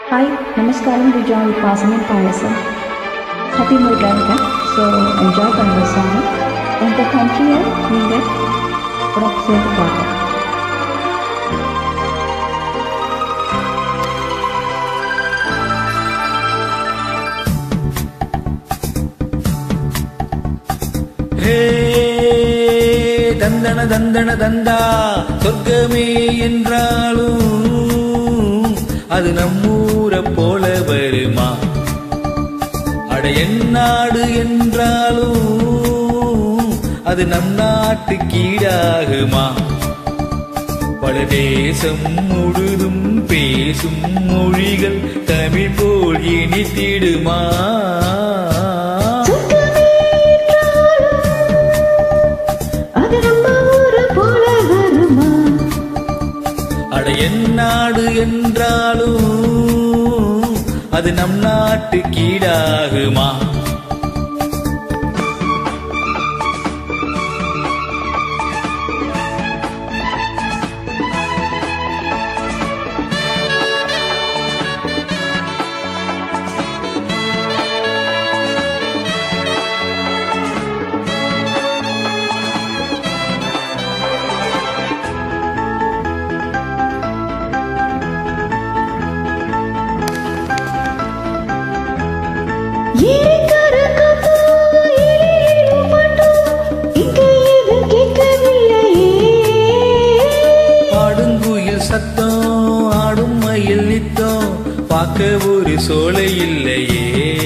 Hi, Namaskaram Vijay Upasana Payasam. Happy Murdanka. So enjoy பண்ணுங்க song. இந்த கண்ட்ரியை நீங்கள் கூட சேர்த்து பார்க்கலாம் ஹே தந்தன தந்தன தந்தா சொர்க்கமே என்றாலும் அது நம்மூரை போல வருமா அட எந்நாடு என்றாலும் அது நம் நாட்டு கீழாகுமா பல தேசம் முழுதும் பேசும் மொழிகள் தமிழ் போல் இனித்திடுமா அது நம்ம ஊரு போல வருமா அட எந்நாடு என்றாலும் அது நம் நாட்டு கீழாகுமா இருக்கிற கப்பு எரியும் மட்டும் இங்க இது கேட்கவில்லையே ஆடுங்குயில் சத்தம் ஆடும் மயில் நித்தம் பார்க்க ஒரு சோலை இல்லையே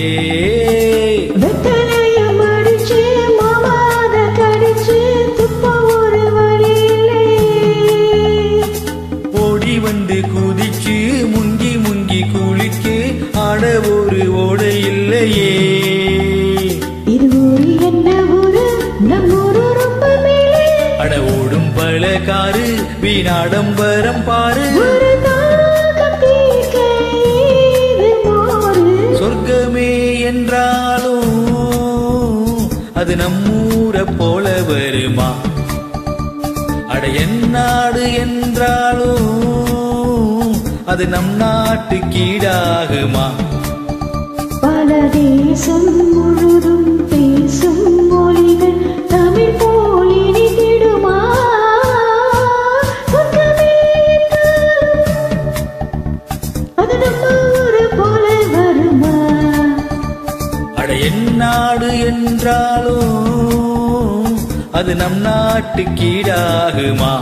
வெத்தலையம் அடிச்சு மாமாத கடிச்சு துப்ப ஒரு வழி இல்லையே ஓடி வந்து குதிச்சு முங்கி முங்கி குளிக்கு ஆட ஒரு ஓடை இல்லையே இது ஊரு என்ன ஊரு நம்ம ஊரு ரொம்ப மேலே அட ஓடும் பல காரு வீணாடம்பரம் பாரு ஒரு தாகம் தீர்க்க இது மோரு சொர்க்கமே என்றாலும் அது நம்மூரை போல வருமா அட எந்நாடு என்றாலும் அது நம் நாட்டு கீழாகுமா பல தேசம் முழுதும் பேசும் மொழிகள் தமிழ் போல் இனித்திடுமா சொர்க்கமே என்றாலும் அது நம்ம ஊரு போல வருமா அட எந்நாடு என்றாலும் அது நம் நாட்டு கீழாகுமா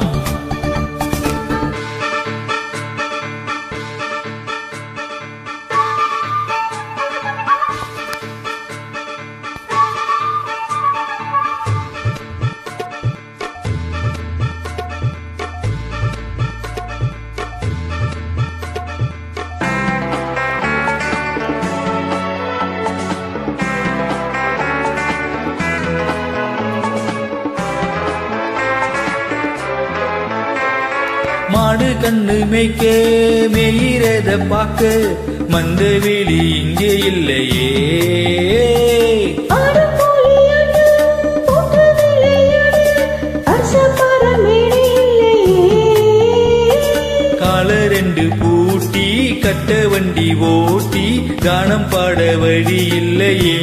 மாடு கண்ணு மேய்க்க மேயிறத பார்க்க மந்த வெளி இங்கே இல்லையே ஆடு புலியாடு போட்டு விளையாடு அரசமர மேடை இல்லையே கால ரெண்டு பூட்டி கட்ட வண்டி ஓட்டி கானம் பாட வழி இல்லையே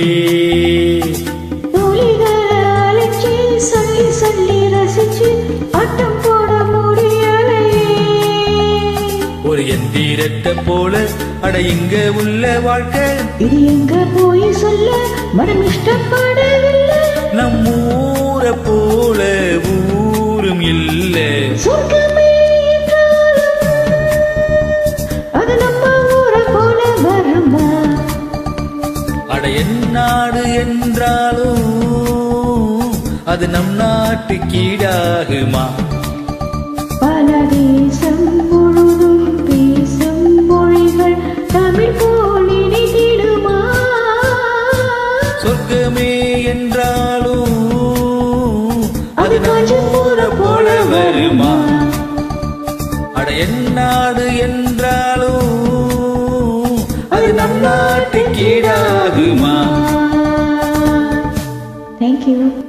தோழிகளை அழைச்சு சொல்லி சொல்லி ரசிச்சு ஆட்டம் போட முடியலையே ஒரு எந்திரத்தை போல அட இங்க உள்ள வாழ்க்கை இது எங்க போய் சொல்ல மனம் இஷ்டப்படவில்லை நம்ம ஊரை போல ஊரும் இல்ல சொர்க்கமே என்றாலும் அது நம்ம ஊரை போல வருமா அட எந்நாடு என்றாலும் அது நம் நாட்டு கீழாகுமா பல தேசம் முழுதும் பேசும் மொழிகள் தமிழ் போல் இனித்திடுமா சொர்க்கமே என்றாலும் அது காஞ்சும் ஊரை போல வருமா அட எந்நாடு என்றாலும் அது நம் நாட்டு கீழாகுமா Thank you.